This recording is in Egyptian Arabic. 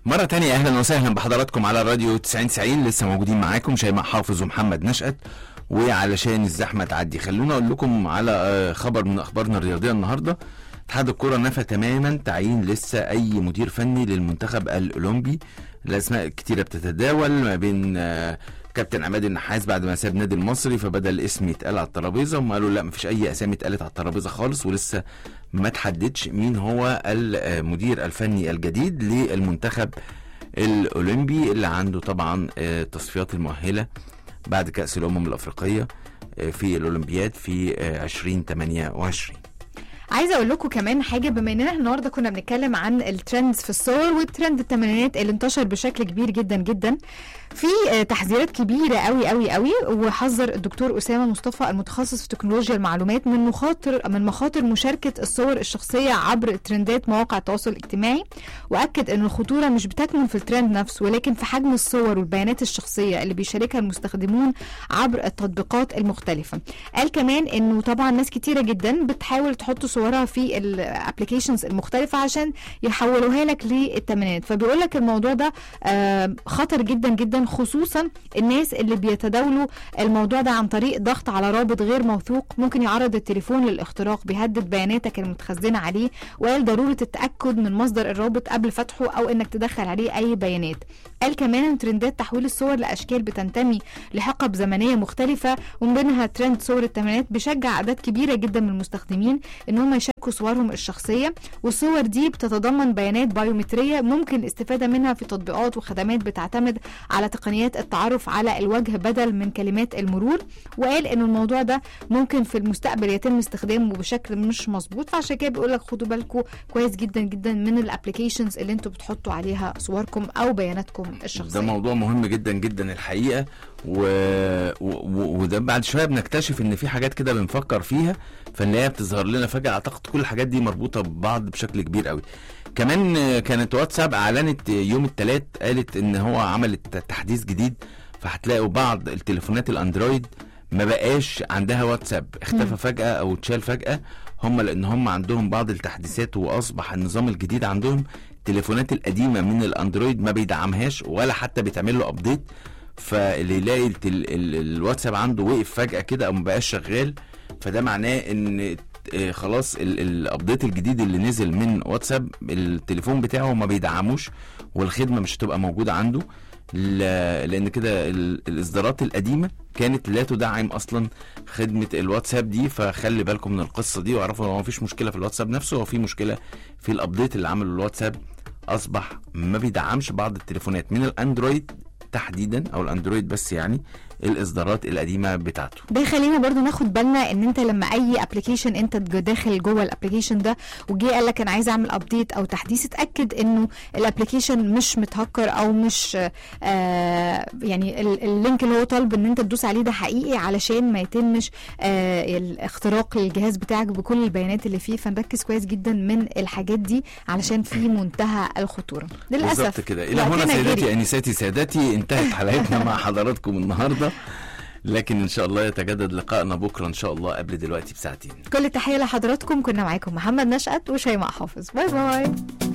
مرة تانية أهلا وسهلا بحضراتكم على راديو 90 90 لسه موجودين معاكم شيماء حافظ ومحمد نشأت وعلشان الزحمة تعدي خلونا أقول لكم على آه، خبر من أخبارنا الرياضية النهاردة اتحاد الكرة نفى تماما تعيين لسه أي مدير فني للمنتخب الأولمبي الأسماء كتيرة بتتداول ما بين آه، كابتن عماد النحاس بعد ما ساب نادي المصري فبدا الاسم يتقال على الترابيزه هم قالوا لا مفيش اي اسامي اتقالت على الترابيزه خالص ولسه ما تحددش مين هو المدير الفني الجديد للمنتخب الاولمبي اللي عنده طبعا آه، التصفيات المؤهله بعد كاس الامم الافريقيه آه، في الاولمبياد في آه، 2028 عايزه اقول لكم كمان حاجه بما اننا النهارده كنا بنتكلم عن الترندز في الصور والترند الثمانينات اللي انتشر بشكل كبير جدا جدا في آه، تحذيرات كبيره قوي قوي قوي وحذر الدكتور اسامه مصطفى المتخصص في تكنولوجيا المعلومات من مخاطر من مخاطر مشاركه الصور الشخصيه عبر ترندات مواقع التواصل الاجتماعي واكد ان الخطوره مش بتكمن في الترند نفسه ولكن في حجم الصور والبيانات الشخصيه اللي بيشاركها المستخدمون عبر التطبيقات المختلفه قال كمان انه طبعا ناس كتيره جدا بتحاول تحط صورها في الابلكيشنز المختلفه عشان يحولوها لك للتمانينات فبيقول لك الموضوع ده آه، خطر جدا جدا خصوصا الناس اللي بيتداولوا الموضوع ده عن طريق ضغط على رابط غير موثوق ممكن يعرض التليفون للاختراق بيهدد بياناتك المتخزنه عليه وقال ضروره التاكد من مصدر الرابط قبل فتحه او انك تدخل عليه اي بيانات قال كمان ان ترندات تحويل الصور لاشكال بتنتمي لحقب زمنيه مختلفه ومن بينها ترند صور الثمانينات بيشجع اعداد كبيره جدا من المستخدمين ان هم يشاركوا صورهم الشخصيه والصور دي بتتضمن بيانات بايومتريه ممكن الاستفاده منها في تطبيقات وخدمات بتعتمد على تقنيات التعرف على الوجه بدل من كلمات المرور وقال ان الموضوع ده ممكن في المستقبل يتم استخدامه بشكل مش مظبوط فعشان كده بيقول لك خدوا بالكم كويس جدا جدا من الابلكيشنز اللي انتوا بتحطوا عليها صوركم او بياناتكم الشخصيه ده موضوع مهم جدا جدا الحقيقه و... و... و- وده بعد شويه بنكتشف ان في حاجات كده بنفكر فيها فنلاقيها بتظهر لنا فجاه اعتقد كل الحاجات دي مربوطه ببعض بشكل كبير قوي كمان آه، كانت واتساب اعلنت يوم الثلاث قالت ان هو عملت تحديث جديد فهتلاقوا بعض التليفونات الاندرويد ما بقاش عندها واتساب اختفى مم. فجاه او اتشال فجاه هم لان هم عندهم بعض التحديثات واصبح النظام الجديد عندهم التليفونات القديمه من الاندرويد ما بيدعمهاش ولا حتى بيتعمل له ابديت فاللي يلاقي التل... ال... الواتساب عنده وقف فجاه كده او ما بقاش شغال فده معناه ان آه، خلاص ال- الابديت الجديد اللي نزل من واتساب التليفون بتاعه ما بيدعموش والخدمه مش هتبقى موجوده عنده ل- لان كده ال- الاصدارات القديمه كانت لا تدعم اصلا خدمه الواتساب دي فخلي بالكم من القصه دي واعرفوا هو مفيش مشكله في الواتساب نفسه هو في مشكله في الابديت اللي عمله الواتساب اصبح ما بيدعمش بعض التليفونات من الاندرويد تحديدا او الاندرويد بس يعني الاصدارات القديمه بتاعته ده يخلينا برضو ناخد بالنا ان انت لما اي ابلكيشن انت تج- داخل جوه الابلكيشن ده وجي قال لك انا عايز اعمل ابديت او تحديث اتاكد انه الابلكيشن مش متهكر او مش آه يعني ال- اللينك اللي هو طالب ان انت تدوس عليه ده حقيقي علشان ما يتمش آه الاختراق للجهاز بتاعك بكل البيانات اللي فيه فنركز كويس جدا من الحاجات دي علشان في منتهى الخطوره بالظبط للاسف كده الى هنا وقتنا سيداتي جري. انساتي سادتي انتهت حلقتنا مع حضراتكم النهارده لكن ان شاء الله يتجدد لقائنا بكره ان شاء الله قبل دلوقتي بساعتين كل التحيه لحضراتكم كنا معاكم محمد نشأت وشيماء حافظ باي باي